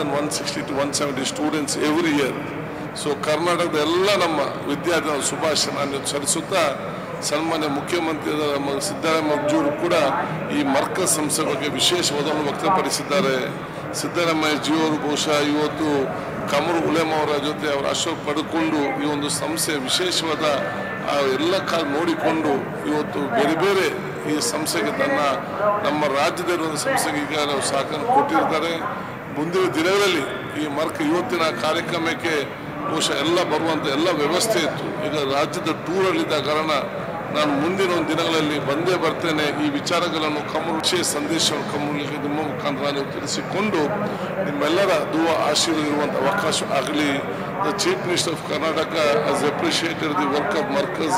then one sixty to one seventy students every year so ಕರ್ನಾಟಕದ ಎಲ್ಲ ನಮ್ಮ ವಿದ್ಯಾರ್ಥಿಗಳ ಶುಭಾಶಯ ಸಲ್ಲಿಸುತ್ತಾ ಸನ್ಮಾನ್ಯ ಮುಖ್ಯಮಂತ್ರಿ ನಮ್ಮ ಸಿದ್ದರಾಮಯ್ಯ ಅಜ್ಜೂರು ಕೂಡ ಈ ಮರ್ಕಜ್ ಸಂಸ್ಥೆ ಬಗ್ಗೆ ವಿಶೇಷ ಒಲವನ್ನು ವ್ಯಕ್ತಪಡಿಸಿದ್ದಾರೆ ಸಿದ್ದರಾಮಯ್ಯ ಜಿಯವರು ಬಹುಶಃ ಇವತ್ತು ಕಮರು ಉಲೇಮ ಅವರ ಜೊತೆ ಅವರ ಅಶೋಕ್ ಪಡ್ಕೊಂಡು ಈ ಒಂದು ಸಂಸ್ಥೆ ವಿಶೇಷವಾದ ಆ ಎಲ್ಲ ಕಾಲ ನೋಡಿಕೊಂಡು ಇವತ್ತು ಬೇರೆ ಬೇರೆ ಈ ಸಂಸ್ಥೆಗೆ ತನ್ನ ನಮ್ಮ ರಾಜ್ಯದಲ್ಲಿರುವ ಸಂಸ್ಥೆಗೆ ಈಗ ನಾವು ಸಹಕಾರ ಕೊಟ್ಟಿರ್ತಾರೆ ಮುಂದಿನ ದಿನಗಳಲ್ಲಿ ಈ ಮರ್ಕ ಇವತ್ತಿನ ಕಾರ್ಯಕ್ರಮಕ್ಕೆ ಬಹುಶಃ ಎಲ್ಲ ಬರುವಂಥ ಎಲ್ಲ ವ್ಯವಸ್ಥೆ ಇತ್ತು ಈಗ ರಾಜ್ಯದ ಟೂರಲ್ಲಿದ್ದ ಕಾರಣ ನಾನು ಮುಂದಿನ ಒಂದು ದಿನಗಳಲ್ಲಿ ಬಂದೇ ಬರ್ತೇನೆ ಈ ವಿಚಾರಗಳನ್ನು ಕಮಲ್ ವಿಶೇಷ ಸಂದೇಶವನ್ನು ಕಮಲಿಗೆ ನಿಮ್ಮ ಮುಖಾಂತರ ನೀವು ತಿಳಿಸಿಕೊಂಡು ನಿಮ್ಮೆಲ್ಲರ ದುವ ಆಶೀರ್ವಾದ ಇರುವಂಥ ಅವಕಾಶ ಆಗಲಿ the chief minister of Karnataka has appreciated the work of Marcos